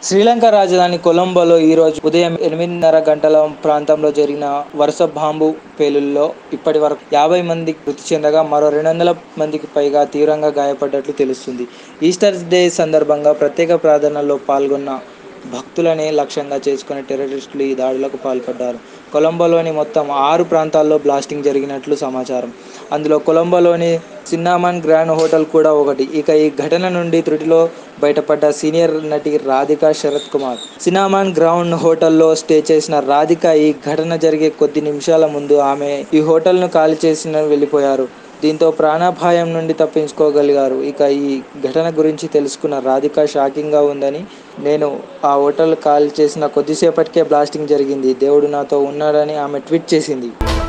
శ్రీలంక రాజధాని కొలంబోలో ఈరోజు ఉదయం ఎనిమిదిన్నర గంటల ప్రాంతంలో జరిగిన వరుస బాంబు పేలుళ్లలో ఇప్పటి వరకు యాభై మంది మృతి చెందగా మరో రెండు వందల మందికి పైగా తీవ్రంగా గాయపడ్డట్లు తెలుస్తుంది ఈస్టర్ డే సందర్భంగా ప్రత్యేక ప్రార్థనల్లో పాల్గొన్న భక్తులనే లక్ష్యంగా చేసుకుని టెర్రరిస్టులు ఈ దాడులకు పాల్పడ్డారు కొలంబోలోని మొత్తం ఆరు ప్రాంతాల్లో బ్లాస్టింగ్ జరిగినట్లు సమాచారం అందులో కొలంబోలోని సిన్నామన్ గ్రాండ్ హోటల్ కూడా ఒకటి ఇక ఈ ఘటన నుండి త్రుటిలో బయటపడ్డ సీనియర్ నటి రాధిక శరత్ కుమార్ సినామాన్ గ్రౌండ్ హోటల్లో స్టే చేసిన రాధిక ఈ ఘటన జరిగే కొద్ది నిమిషాల ముందు ఆమె ఈ హోటల్ను ఖాళీ చేసిన వెళ్ళిపోయారు దీంతో ప్రాణాపాయం నుండి తప్పించుకోగలిగారు ఇక ఈ ఘటన గురించి తెలుసుకున్న రాధిక షాకింగ్గా ఉందని నేను ఆ హోటల్ కాల్ చేసిన కొద్దిసేపటికే బ్లాస్టింగ్ జరిగింది దేవుడు నాతో ఉన్నాడని ఆమె ట్వీట్ చేసింది